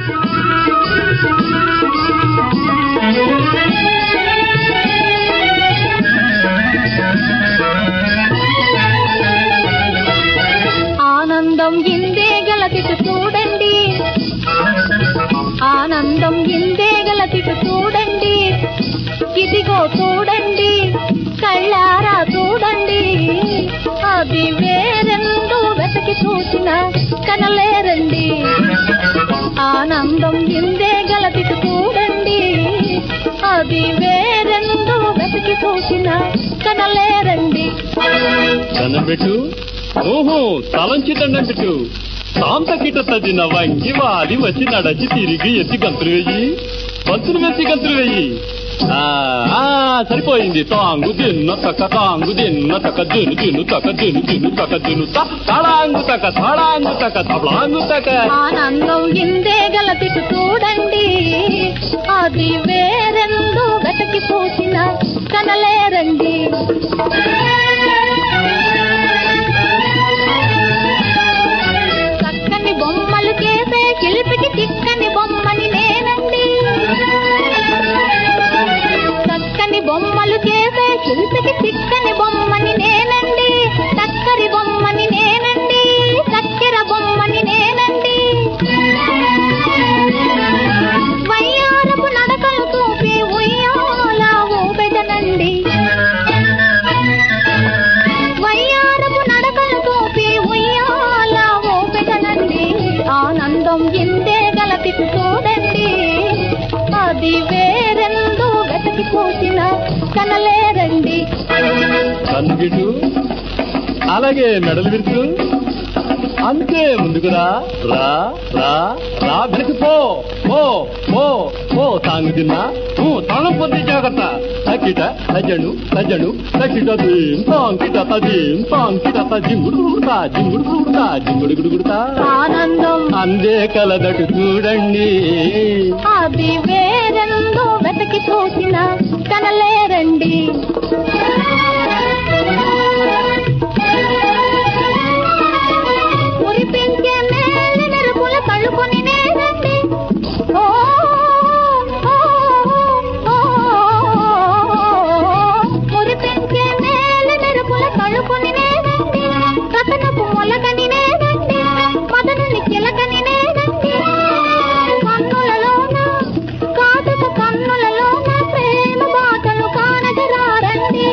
ఆనందం ఇందే గలతిటు చూడండి ఆనందం ఇందే గలతిటు చూడండి ఇదిగో చూడండి కళ్ళారా చూడండి అది వేరెందు వెతకి చూసిన కనలేరండి ఆనందం ఇందే గలతిటు చూడండి అది వేరెందు వెతకి చూసిన కనలేరండి కనబెట్టు ఓహో తలంచి దండం పెట్టు సాంతకిట తదిన వంగి వాలి వచ్చి నడచి తిరిగి ఎత్తి గంతులు వెయ్యి పంతులు వేసి గంతులు వెయ్యి ఆ, ఆ, సరిపోయింది తాంగు దిన్న తక తాంగు దిన్న తక దిను దిను తక దిను దిను తక దిను త తడాంగు తక తడాంగు తక తబలాంగు తక ఆనందం ఇందే గలతిటు చూడండి అది వేరెందు వెతకి చూసిన కనలేరండి చక్కని బొమ్మలు చేసే శిల్పికి చిక్కని బొమ్మని నేనండి చక్కని బొమ్మలు చేసే శిల్పికి చిక్కని బొమ్మని నేనండి చక్కరి బొమ్మని నేనండి చక్కెర బొమ్మని నేనండి వయ్యారపు నడకలు చూపి ఉయ్యాల ఊపెదనండి వయ్యారపు నడకలు చూపి ఉయ్యాల ఊపెదనండి ఆనందం ఇందే గలతికి చూడండి అది వేరెందు వెతకి చూసిన కనలేరండి కన్నుగిటు అలాగే మెడలు విరుచు అంతే ముందుకురా రా రా రా వెనక్కి పో పో పో పో తాంగు తిన్నా తాళం పొంది జాగ్రత్త తక్కిట తజను తజను తక్కిట దీం తాంకిట తదీం తాంకిట జింగుడు గుడుగుడుతా జింగుడు గుడుగుడుతా జింగుడు గుడుగుడుతా ఆనందం అందే కలదటు చూడండి అది వేరెందో వెతకి చూసిన కనలేరండి మురిపించే మేలి మెరుపుల తలుపుని నేనండి ఓ, ఓ, ఓ, మురిపించే మేలి మెరుపుల తలుపుని నేనండి రతనపు మొలకని నేనండి మదనుని చిలకని నేనండి కన్నులలోన కాటుక కన్నులలోన ప్రేమ బాటలు కానగరారండి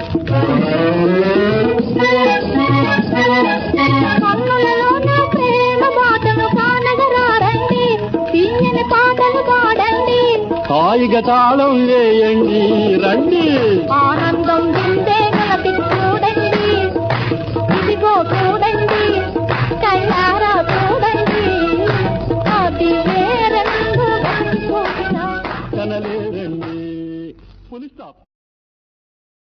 కన్నులలోన ప్రేమ బాటలు కానగరారండి తీయని పాటలు పాడండి హాయిగా తాళం వేయండి రండి ఆనందం విందే గలతి చూడండి ఇదిగో చూడండి కళ్ళారా చూడండి అది వేరెందు వెతికి చూసినా కనలేరండి పులి స్టాప్